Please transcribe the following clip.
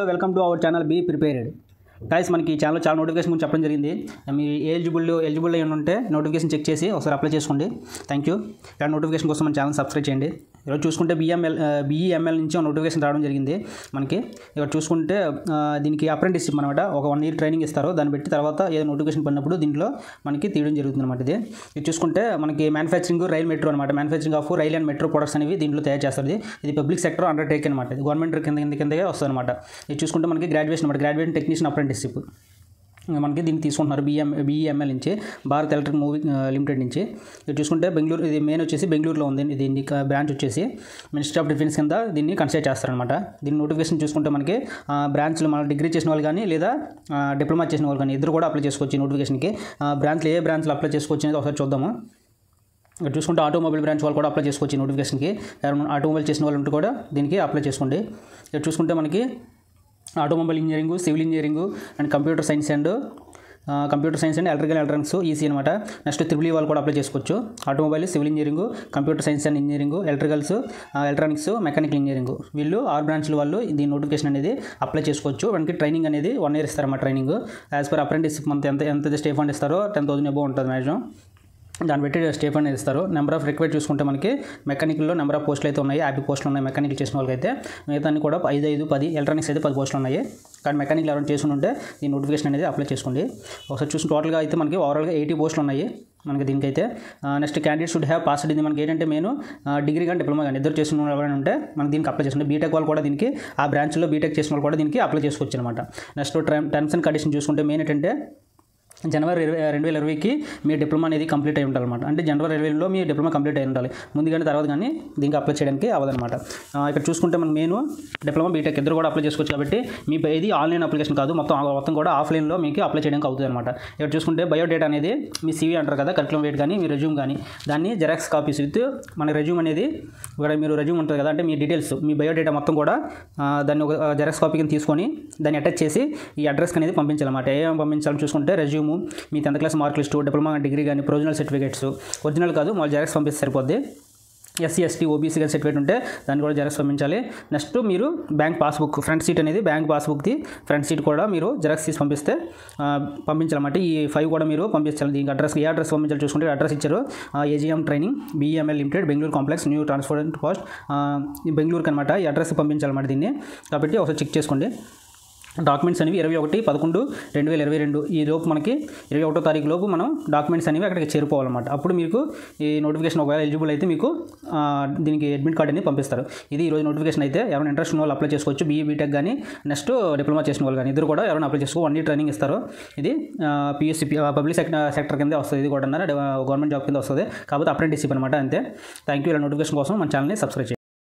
welcome to our channel be prepared guys మనకి ఈ channel చాలా నోటిఫికేషన్ గురించి చెప్పడం జరిగింది మీరు ఎలిజిబుల్ ఎలిజిబుల్ అయి ఉంటే నోటిఫికేషన్ చెక్ చేసి ఒకసారి అప్లై చేసుకోండి థ్యాంక్ యూ ఇక్కడ నోటిఫికేషన్ కోసం మన ఛానల్ సబ్స్క్రైబ్ చేయండి ఈరోజు చూసుకుంటే బిఎంఎల్ బీఈఎంఎల్ నుంచి ఒక నోటిఫికేషన్ రావడం జరిగింది మనకి ఇక్కడ చూసుకుంటే ఆ, దీనికి అప్రెంటిస్షిప్ అనమాట ఒక వన్ ఇయర్ ట్రైనింగ్ ఇస్తారు దాన్ని బట్టి తర్వాత ఏదో నోటిఫికేషన్ పడినప్పుడు దీంట్లో మనకి తీయడం జరుగుతుంది అనమాట ఇది ఇది చూసుకుంటే మనకి మ్యానుఫ్యాక్చరింగ్ రైల్ మెట్రో అనమాట manufacturing of rail and metro products అనేవి దీంట్లో తయారు చేస్తుంది ఇది పబ్లిక్ సెక్టర్ అండర్టేక్ అనమాట ఇది గవర్నమెంట్ కింద కింద కిందగా వస్తుంది అనమాట ఇది చూసుకుంటే మనకి గ్రాడ్యుయేషన్ అనమాట గ్రాడ్యుయేట్ టెక్నీషియన్ అప్రెంటిస్షిప్ మనకి దీన్ని తీసుకుంటున్నారు బిఎం బీఈఎంఎల్ నుంచి భారత్ ఎలక్ట్రిక్ మూవీ లిమిటెడ్ నుంచి ఇది చూసుకుంటే బెంగళూరు ఇది మెయిన్ వచ్చేసి బెంగళూరులో ఉంది దీన్ని బ్రాంచ్ వచ్చేసి మినిస్ట్రీ ఆఫ్ డిఫెన్స్ కింద దీన్ని కన్సిడర్ చేస్తారనమాట దీని నోటిఫికేషన్ చూసుకుంటే మనకి బ్రాంచ్లు మన డిగ్రీ చేసిన వాళ్ళు కానీ లేదా డిప్లొమా చేసిన వాళ్ళు కానీ ఇద్దరు కూడా అప్లై చేసుకోవచ్చు ఈ నోటిఫికేషన్కి బ్రాంచ్లు ఏ బ్రాంచ్లో అప్లై చేసుకోవచ్చు అనేది ఒకసారి చూద్దాము ఇక్కడ చూసుకుంటే ఆటోమొబైల్ బ్రాంచ్ వాళ్ళు కూడా అప్లై చేసుకోవచ్చు ఈ నోటిఫికేషన్కి ఎవరైనా ఆటోమొబైల్ చేసిన వాళ్ళు ఉంటే కూడా దీనికి అప్లై చేసుకోండి ఇక్కడ చూసుకుంటే మనకి automobile engineering civil engineering and computer science and computer science and electrical electronics EC అనమాట నెక్స్ట్ త్రిబుల్ వాళ్ళు కూడా అప్లై చేసుకోవచ్చు automobile civil engineering computer science and engineering electricals electronics mechanical engineering వీళ్ళు ఆరు బ్రాంచ్ల వాళ్ళు దీని నోటిఫికేషన్ అనేది అప్లై చేసుకోవచ్చు మనకి ట్రైనింగ్ అనేది వన్ ఇయర్ ఇస్తారన్నమాట training as per apprentice month ఎంత ఎంత స్టే ఫండ్ ఇస్తారో టెన్ థౌసండ్ అబో ఉంటుంది మ్యాక్సిమం దాన్ని బట్టి స్టేఫండ్ ఇస్తారు నెంబర్ ఆఫ్ రిక్వైర్ చూసుకుంటే మనకి మెకానికల్లో నెంబర్ ఆఫ్ పోస్టులు అయితే ఉన్నాయి యాభై పోస్టులు ఉన్నాయి మెకానికల్ చేసిన వాళ్ళకైతే మిగతా అన్ని కూడా ఐదు ఐదు పది ఎలక్ట్రానిక్స్ అయితే పది పోస్టులు ఉన్నాయి కానీ మెకానికల్ ఎవరైనా చేసుకుని ఉంటే ఈ నోటిఫికేషన్ అనేది అప్లై చేసుకోండి ఒకసారి చూసిన టోటల్గా అయితే మనకి ఓవరాల్గా ఎయిటీ పోస్టులు ఉన్నాయి మనకి దీనికైతే next candidate should have passed ఇది మనకి ఏంటంటే మెయిన్ డిగ్రీ కానీ డిప్లొమా కానీ ఇద్దరు చేసిన వాళ్ళు ఎవరైనా ఉంటే మనకి దీనికి అప్లై చేసుకుంటే బీటెక్ వాళ్ళు కూడా దీనికి ఆ బ్రాంచ్లో బీటెక్ చేసిన వాళ్ళు కూడా దీనికి అప్లై చేసుకోవచ్చు అనమాట నెక్స్ట్ టర్మ్స్ అండ్ కండిషన్ చూసుకుంటే మెయిన్ ఏంటంటే జనవరి ఇరవై రెండు వేల ఇరవైకి మీ డిప్లొమా అనేది కంప్లీట్ అయి ఉండాలన్నమాట అంటే జనవరి ఇరవైలో మీ డిప్లొమా కంప్లీట్ అయి ఉండాలి ముందు కానీ తర్వాత కానీ దీనికి అప్లై చేయడానికి అవ్వదన్నమాట ఆ, ఇక్కడ చూసుకుంటే మనం మెయిన్ డిప్లొమా బీటెక్ ఇద్దరు కూడా అప్లై చేసుకోవచ్చు కాబట్టి మీ ఇది ఆన్లైన్ అప్లికేషన్ కాదు మొత్తం మొత్తం కూడా ఆఫ్లైన్లో మీకు అప్లై చేయడానికి అవుతుంది అనమాట ఇక్కడ చూసుకుంటే బయోడేటా అనేది మీ సీవీ అంటారు కదా కరికులం వెయిట్ కానీ మీ రెజ్యూమ్ కానీ దాన్ని జెరాక్స్ కాపీస్ విత్ మన రెజ్యూమ్ అనేది ఇక్కడ మీరు రెజ్యూమ్ ఉంటుంది కదా అంటే మీ డీటెయిల్స్ మీ బయోడేటా మొత్తం కూడా ఆ, దాన్ని ఒక జెరాక్స్ కాపీ కింద తీసుకొని దాన్ని అటాచ్ చేసి ఈ అడ్రస్కి అనేది పంపించాలన్నమాట ఏమేమి పంపించాలని చూసుకుంటే రెజ్యూమ్ మీ tenth class mark list diploma degree కానీ ప్రొవిజనల్ సర్టిఫికేట్స్ ఒరిజినల్ కాదు మాకు జెరాక్స్ పంపిస్తే సరిపోద్ది ఎస్సీ ఎస్టీ ఓబీసీ కానీ సర్టిఫికేట్ ఉంటే దాన్ని కూడా జెరాక్స్ పంపించాలి నెక్స్ట్ మీరు బ్యాంక్ పాస్బుక్ ఫ్రంట్ సీట్ అనేది బ్యాంక్ పాస్బుక్ది ఫ్రంట్ సీట్ కూడా మీరు జెరాక్స్ తీసి పంపిస్తే ఆ, పంపించాలన్నమాట ఈ ఫైవ్ కూడా మీరు పంపించాలి దీనికి అడ్రస్ ఏ అడ్రస్ పంపించాలి చూసుకుంటే అడ్రస్ ఇచ్చారు AGM training BML limited Bengaluru complex new transport post బెంగళూరుకి అనమాట ఈ అడ్రస్ పంపించాలన్నమాట దీన్ని కాబట్టి ఒకసారి చెక్ చేసుకోండి డాక్యుమెంట్స్ అనేవి ఇరవై ఒకటి పదకొండు రెండు వేల ఇరవై రెండు ఈ లోపు మనకి ఇరవై ఒకటో తారీఖు లోపు మనం డాక్యుమెంట్స్ అనేవి అక్కడికి చేరుకోవాలన్నమాట అప్పుడు మీకు ఈ నోటిఫికేషన్ ఒకవేళ ఎలిజిబుల్ అయితే మీకు ఆ, దీనికి అడ్మిట్ కార్డ్ అనేది పంపిస్తారు ఇది ఈరోజు నోటిఫికేషన్ అయితే ఎవరైనా ఇంట్రెస్ట్ ఉన్న వాళ్ళు అప్లై చేసుకోవచ్చు బీఈ బీటెక్ కానీ నెక్స్ట్ డిప్లొమా చేసిన వాళ్ళు కానీ ఇద్దరు కూడా ఎవరైనా అప్లై చేసుకో వన్ ఇయర్ ట్రైనింగ్ ఇస్తారు ఇది పిఎస్సి పబ్లిక్ సెక్టర్ సెక్టర్ కింద వస్తుంది ఇది కూడా గవర్నమెంట్ జాబ్ కింద వస్తుంది కాకపోతే అప్రెంటిస్షిప్ అనమాట అంతే థ్యాంక్ యూ ఇలా నోటిఫికేషన్ కోసం మన ఛానల్ని సబ్స్క్రైబ్ చేయండి